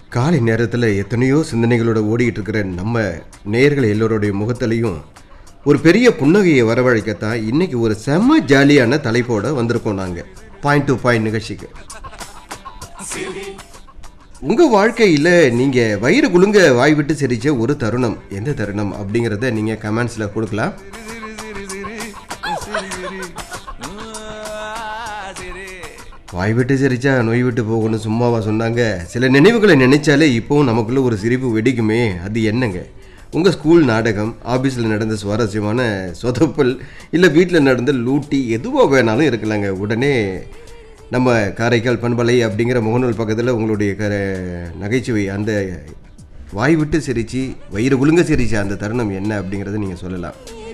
காலை நேரத்தில் எத்தனையோ சிந்தனைகளோட ஓடிக்கிட்டு இருக்கிற நம்ம நேயர்கள் எல்லோருடைய முகத்திலையும் ஒரு பெரிய புன்னகையை வரவழைக்கத்தான் இன்னைக்கு ஒரு செம்ம ஜாலியான தலைப்போட வந்திருக்கோம் நாங்கள் பாயிண்ட் டு பாயிண்ட் நிகழ்ச்சிக்கு உங்கள் வாழ்க்கையில் நீங்கள் வயிறு குலுங்க வாய் விட்டு சிரிச்ச ஒரு தருணம் எந்த தருணம் அப்படிங்கிறத நீங்கள் கமெண்ட்ஸில் கொடுக்கலாம் வாய் விட்டு சிரிச்சா நோய் விட்டு போகணும்னு சும்மாவா சொன்னாங்க சில நினைவுகளை நினைச்சாலே இப்போவும் நமக்குள்ள ஒரு சிரிப்பு வெடிக்குமே அது என்னங்க உங்கள் ஸ்கூல் நாடகம் ஆஃபீஸில் நடந்த சுவாரஸ்யமான சொதப்பல் இல்லை வீட்டில் நடந்த லூட்டி எதுவாக வேணாலும் இருக்கலாங்க உடனே நம்ம காரைக்கால் பண்பலை அப்படிங்கிற முகநூல் பக்கத்தில் உங்களுடைய க நகைச்சுவை அந்த வாய் விட்டு சிரித்து வயிறு குலுங்க சிரிச்ச அந்த தருணம் என்ன அப்படிங்கிறத நீங்கள் சொல்லலாம்